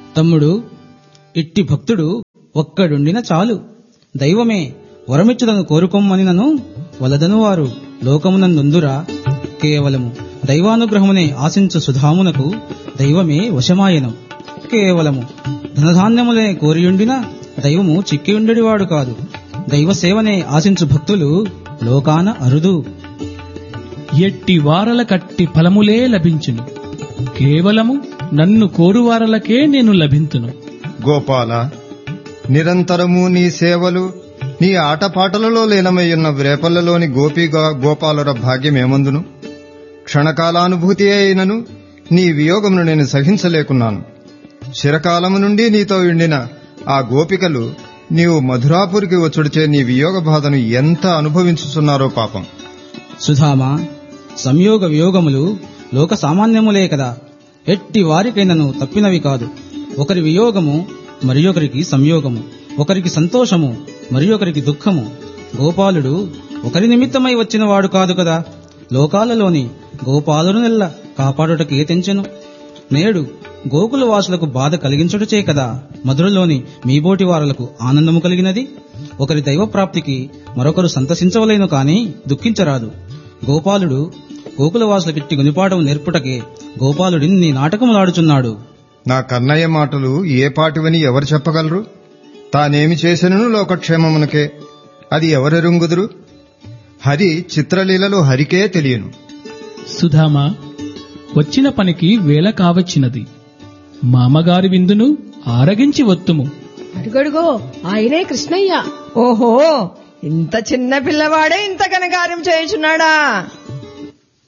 తమ్ముడు ఇట్టి భక్తుడు ఒక్కడుండిన చాలు దైవమే వరమిచ్చుదను కోరుకొమ్మని నను వలదను వారు లోకమునందుందురా కేవలము దైవానుగ్రహమునే ఆశించు సుధామునకు దైవమే వశమాయనం కేవలము ధనధాన్యములనే కోరియుండిన దైవము చిక్కియుండెడివాడు కాదు దైవ సేవనే ఆశించు భక్తులు లోకాన అరుదు ఎట్టి వారల కట్టి ఫలములే లభించును కేవలము నన్ను కోరువారలకే నేను లభింతును గోపాల నిరంతరము నీ సేవలు నీ ఆటపాటలలో లీనమయ్యున్న వ్రేపల్లలోని గోపిగా గోపాలుర భాగ్యమేమందును క్షణకాలానుభూతి అయినను నీ వియోగమును నేను సహించలేకున్నాను చిరకాలము నుండి నీతో ఉండిన ఆ గోపికలు నీవు మధురాపురికి వచ్చుడిచే నీ వియోగ బాధను ఎంత అనుభవించుతున్నారో పాపం సుధామా సంయోగ వియోగములు లోక సామాన్యములే కదా ఎట్టి వారికైనను తప్పినవి కాదు ఒకరి వియోగము మరి ఒకరికి సంయోగము ఒకరికి సంతోషము మరి ఒకరికి దుఃఖము గోపాలుడు ఒకరి నిమిత్తమై వచ్చినవాడు కాదు కదా లోకాలలోని గోపాలుడు నెల్ల కాపాడుటకే తెంచెను నేడు గోకుల వాసులకు బాధ కలిగించుటచే కదా మధురలోని మీబోటి వారలకు ఆనందము కలిగినది ఒకరి దైవ ప్రాప్తికి మరొకరు సంతసించవలేను కాని దుఃఖించరాదు గోపాలుడు గోకులవాసులకిట్టి గునిపాఠం నేర్పుటకే గోపాలుడిన్ని నాటకములాడుచున్నాడు నా కన్నయ్య మాటలు ఏ పాటివని ఎవరు చెప్పగలరు తానేమి చేసినను లోకక్షేమమునకే అది ఎవరెరుంగుదురు హరి చిత్రలీలలు హరికే తెలియను సుధామా వచ్చిన పనికి వేళ కావచ్చినది మామగారి విందును ఆరగించి వత్తుము అడుగడుగో ఆయనే కృష్ణయ్య ఓహో ఇంత చిన్న పిల్లవాడే ఇంత ఘనకార్యం చేయుచున్నాడా